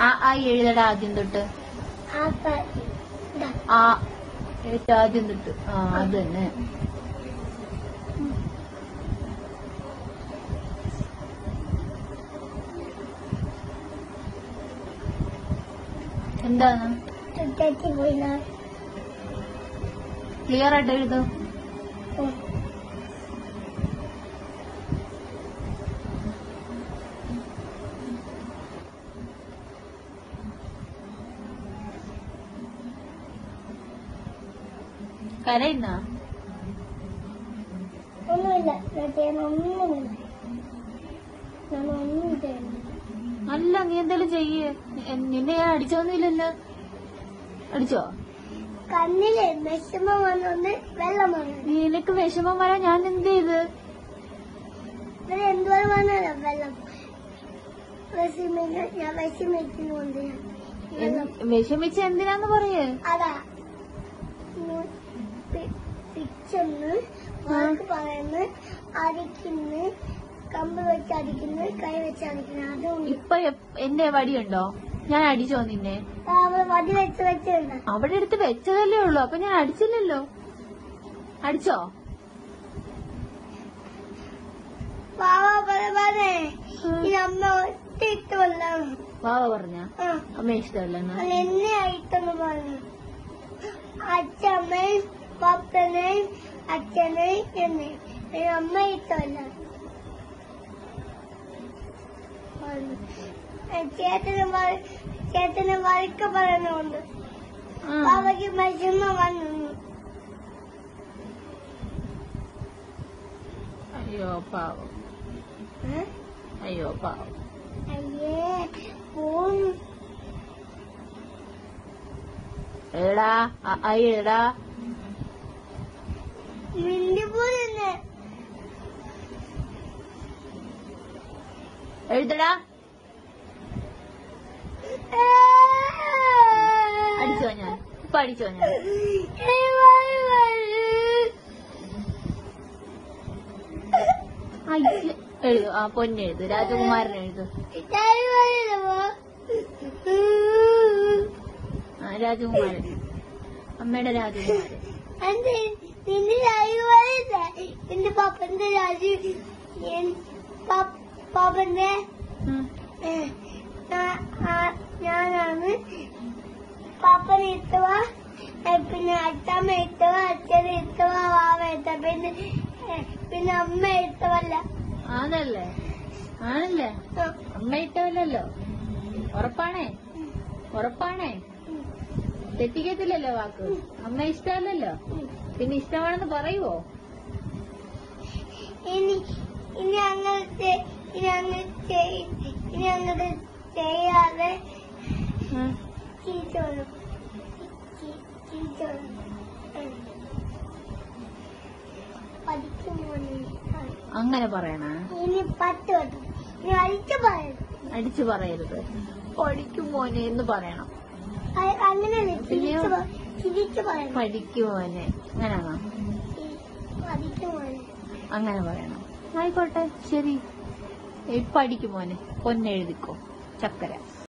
ആ ആ എഴുതടാ ആദ്യം തൊട്ട് ആപ്പ ദാ ആ ഏറ്റവും ആദ്യം തൊട്ട് ആ അത് തന്നെ എന്താണ് തെറ്റി പോയില്ല ക്ലിയർ ആയിട്ട് എഴുതോ കരയുന്ന ഒന്നുമില്ല ഞാൻ ചെയ്യുന്ന ഒന്നുമില്ല ഞാൻ ഒന്നും ചെയ്യുന്നില്ല അല്ല നീ എന്തായാലും ചെയ്യേ എ- നിന്നെ ഞാൻ അടിച്ചോന്നില്ലല്ലോ അടിച്ചോ കണ്ണില് വിഷമം വന്നൊന്ന് വെള്ളം വന്നു നിനക്ക് വിഷമം വരാൻ ഞാൻ എന്ത് ചെയ്ത് ഇവിടെ എന്തോരം വന്നല്ലോ വെള്ളം വിഷമിക്ക ഞാൻ വിഷമിക്കുന്നുണ്ട് ഞാൻ വെള്ളം എന്ത്- വിഷമിച്ച എന്തിനാന്ന് പറയേ അതാ ഉം, പി- പിച്ചെന്ന് വാക്ക് പറയുന്നു അടിക്കുന്നു കമ്പ് വെച്ച് അടിക്കുന്നു കൈ വെച്ച് അടിക്കുന്നു അതും ഇപ്പൊ എപ്- എന്റെ വടിയുണ്ടോ ഞാൻ അടിച്ചോ നിന്നെ അവള് വടി വെച്ച് വെച്ചിട്ടുണ്ട് അവിടെ എടുത്ത് വെച്ചതല്ലേ ഉള്ളൂ അപ്പൊ ഞാൻ അടിച്ചില്ലല്ലോ അടിച്ചോ പാവ പറയേ ഈ അമ്മ ഒറ്റ ഇട്ടുമല്ല വാവ പറഞ്ഞ ആ അമ്മ ഇഷ്ടമല്ലെന്ന് അല്ല എന്നെ ആയിട്ടെന്ന് പറഞ്ഞു അച്ഛമ്മയും പപ്പനെയും അച്ഛനെയും എന്നെ ഈ അമ്മ ഇഷ്ടമല്ല പറഞ്ഞു. ഏ, ചേട്ടന് വ- ചേട്ടന് വഴക്ക് പറയുന്നുണ്ട് ആ. പാവയ്ക്ക് വിഷമം വന്നു അയ്യോ പാവം ഏ? അയ്യോ പാവം അയ്യേ പോന്നു എടാ എടാ മിണ്ടി പോലെന്നെ എഴുതടാ അടിച്ചോ ഞാൻ ഇപ്പൊ അടിച്ചോ ഞാൻ അയ്യ എഴുതു ആ പൊന്നെഴുതു രാജകുമാരൻ എഴുതു ആ രാജകുമാരൻ അമ്മയുടെ രാജകുമാരൻ എന്റെ നിന്റെ രാജുവായില്ല എന്റെ പപ്പന്റെ രാജു എൻ- പപ്പ- പപ്പന്റെ ഉം. ഏ, ഞാ- ആ- ഞാനാണ് പപ്പനെ ഇത്തവ പിന്നെ അച്ഛമ്മ ഇത്തവ അച്ഛനെ ഇത്തവ വാവ ഇത്തവ പിന്നെ ഏ, പിന്നെ അമ്മ ഇത്തവല്ല ആണല്ലേ ആണല്ലേ അമ്മ ഇട്ടവല്ലോ ഉറപ്പാണേ ഉറപ്പാണേ തെറ്റിക്കത്തില്ലല്ലോ വാക്ക് അമ്മ ഇഷ്ടമല്ലല്ലോ പിന്നെ ഇഷ്ടമാണെന്ന് പറയുവോ ഇനി ഇനി അങ്ങനെ ചെ- ഇനി അങ്ങനെ ചെയ്- ഇനി അങ്ങനെ ചെയ്യാതെ ഉം. ചീച്ചോളും ചീ- ചീച്ചോളും ഉം. പഠിക്കുമ്പോൾ അങ്ങനെ പറയണ ഇനി പത്ത് വട്ടം ഇനി അടിച്ചു പറയണം അടിച്ചു പറയരുത് പഠിക്കും മോനെ എന്ന് പറയണം അ- അങ്ങനെയല്ല പിന്നെയോ? ചിരിച്ചു പ- ചിരിച്ചു പറയണം പഠിക്കും മോനെ അങ്ങനെയാണോ പഠിക്കും പോലെ അങ്ങനെ പറയണം ആയിക്കോട്ടെ ശരി ഇപ്പൊ അടിക്കും മോനെ പൊന്നെഴുതിക്കോ ചക്കര